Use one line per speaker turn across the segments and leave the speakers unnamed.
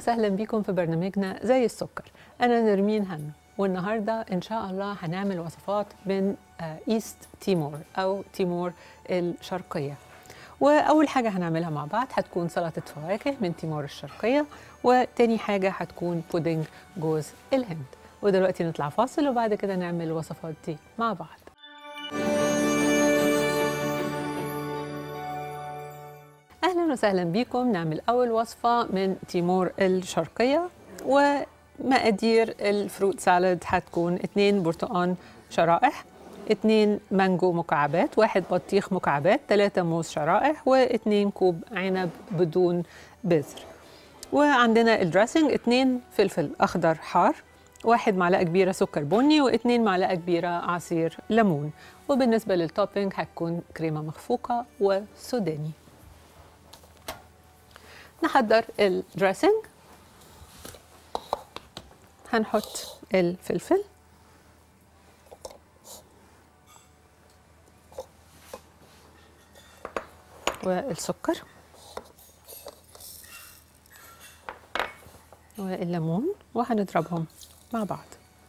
وسهلا بيكم في برنامجنا زي السكر أنا نرمين هنا والنهاردة إن شاء الله هنعمل وصفات من آه، إيست تيمور أو تيمور الشرقية وأول حاجة هنعملها مع بعض هتكون سلطة فواكه من تيمور الشرقية وتاني حاجة هتكون بودنج جوز الهند ودلوقتي نطلع فاصل وبعد كده نعمل الوصفات دي مع بعض اهلا وسهلا بيكم نعمل اول وصفه من تيمور الشرقيه ومقادير الفروت سالاد هتكون اتنين برتقان شرائح اتنين مانجو مكعبات واحد بطيخ مكعبات تلاتة موز شرائح واتنين كوب عنب بدون بذر وعندنا الدريسنج اتنين فلفل اخضر حار واحد معلقه كبيره سكر بني واتنين معلقه كبيره عصير ليمون وبالنسبه للتوبينج هتكون كريمه مخفوقه وسوداني نحضر الدريسنج هنحط الفلفل والسكر والليمون وهنضربهم مع بعض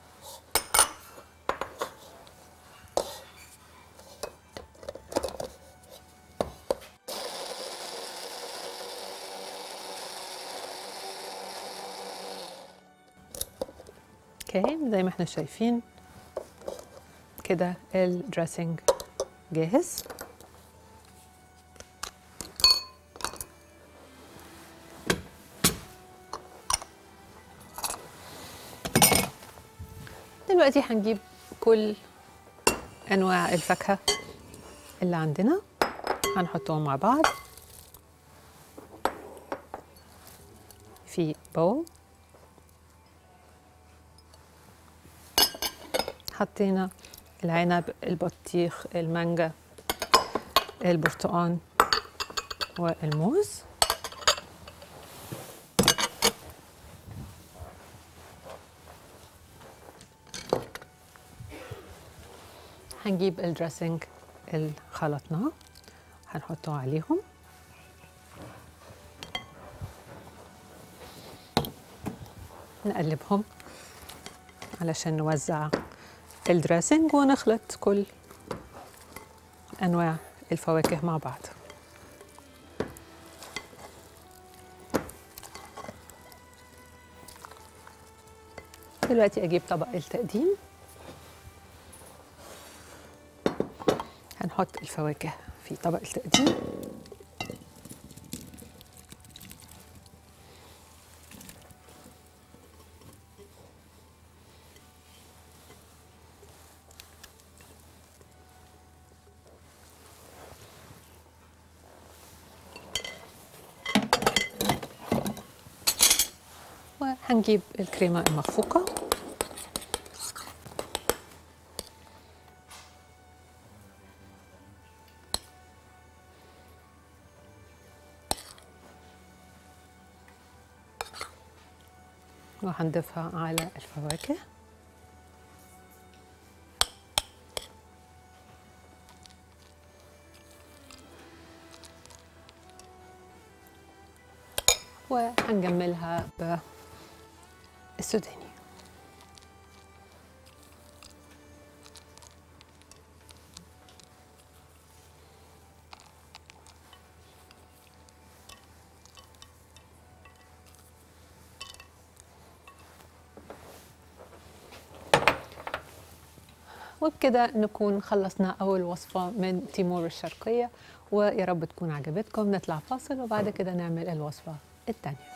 اوكي زي ما احنا شايفين كده الدريسنج جاهز دلوقتي هنجيب كل انواع الفاكهه اللي عندنا هنحطهم مع بعض في بول حطينا العنب البطيخ المانجا البرتقان والموز هنجيب الدريسنج اللي خلطناه هنحطه عليهم نقلبهم علشان نوزع الدريسنج ونخلط كل انواع الفواكه مع بعض دلوقتي اجيب طبق التقديم هنحط الفواكه في طبق التقديم وهنجيب الكريمة المخفوقة وهنضيفها على الفواكه وهنجملها بالسوداني وبكده نكون خلصنا أول وصفة من تيمور الشرقية ويا رب تكون عجبتكم نطلع فاصل وبعد كده نعمل الوصفة التانية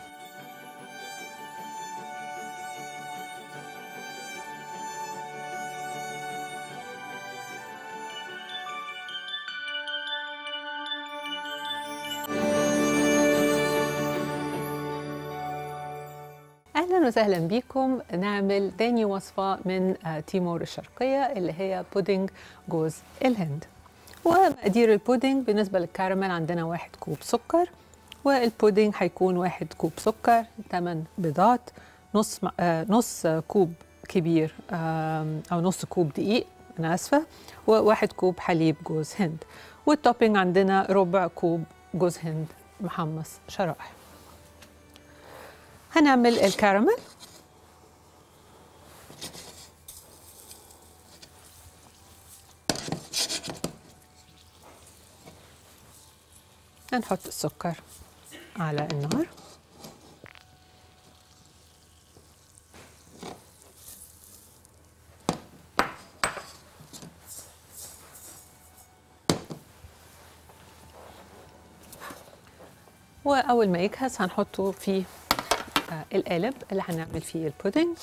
اهلا وسهلا بيكم نعمل تاني وصفه من آه، تيمور الشرقيه اللي هي بودنج جوز الهند ومقادير البودنج بالنسبه للكراميل عندنا واحد كوب سكر والبودنج هيكون واحد كوب سكر 8 بيضات نص م- آه، نص كوب كبير آم، او نص كوب دقيق انا اسفه وواحد كوب حليب جوز هند والتوبينج عندنا ربع كوب جوز هند محمص شرائح هنعمل الكراميل هنحط السكر على النار واول ما يجهز هنحطه في آه، القالب اللي هنعمل فيه البودنج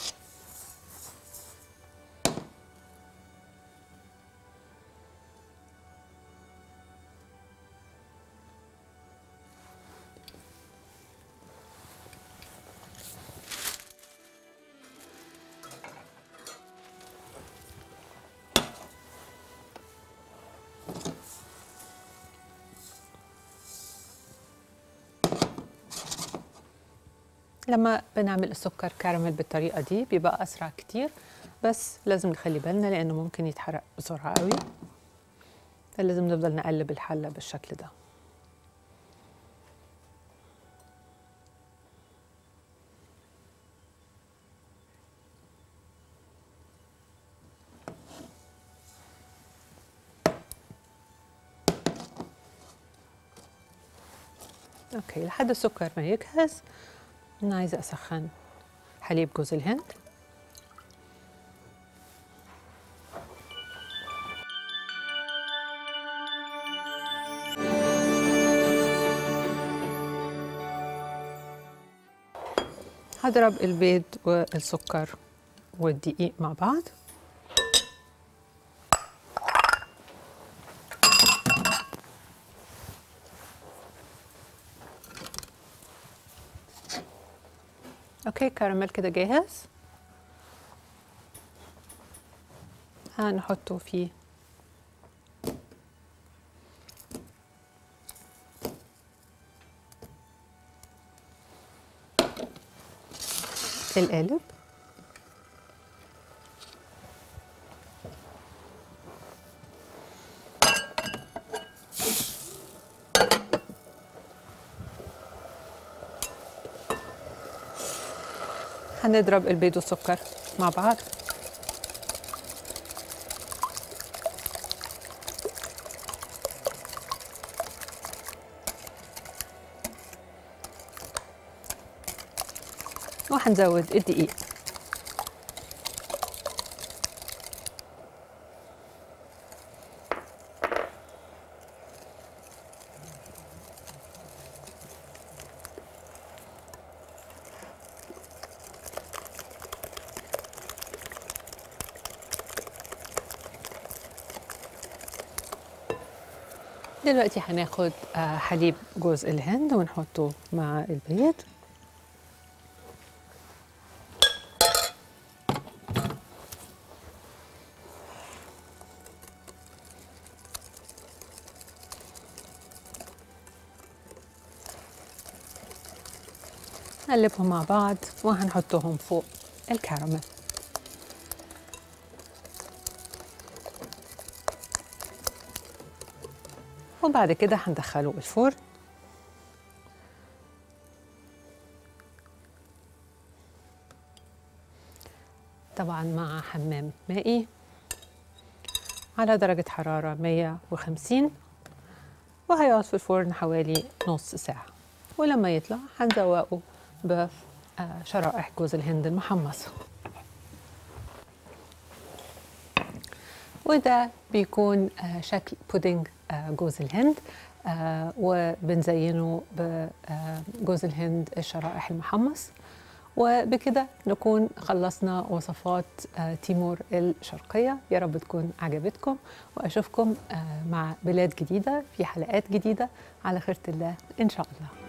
لما بنعمل السكر كراميل بالطريقه دي بيبقى اسرع كتير بس لازم نخلي بالنا لانه ممكن يتحرق بسرعه قوي فلازم نفضل نقلب الحله بالشكل ده اوكي لحد السكر ما يجهز انا عايزه اسخن حليب جوز الهند هضرب البيض والسكر والدقيق مع بعض اوكي كراميل كده جاهز هنحطه في القالب هنضرب البيض والسكر مع بعض وهنزود الدقيق دلوقتي هناخد آه، حليب جوز الهند ونحطه مع البيض نقلبهم مع بعض وهنحطهم فوق الكراميل وبعد كده هندخله الفرن طبعا مع حمام مائي على درجة حرارة 150 وهيقعد في الفرن حوالي نص ساعة ولما يطلع هنزوقه بشرائح جوز الهند المحمصة وده بيكون آه، شكل بودنج آه، جوز الهند آه، وبنزينه بجوز الهند الشرائح المحمص وبكده نكون خلصنا وصفات تيمور الشرقية يا رب تكون عجبتكم وأشوفكم مع بلاد جديدة في حلقات جديدة على خيرة الله إن شاء الله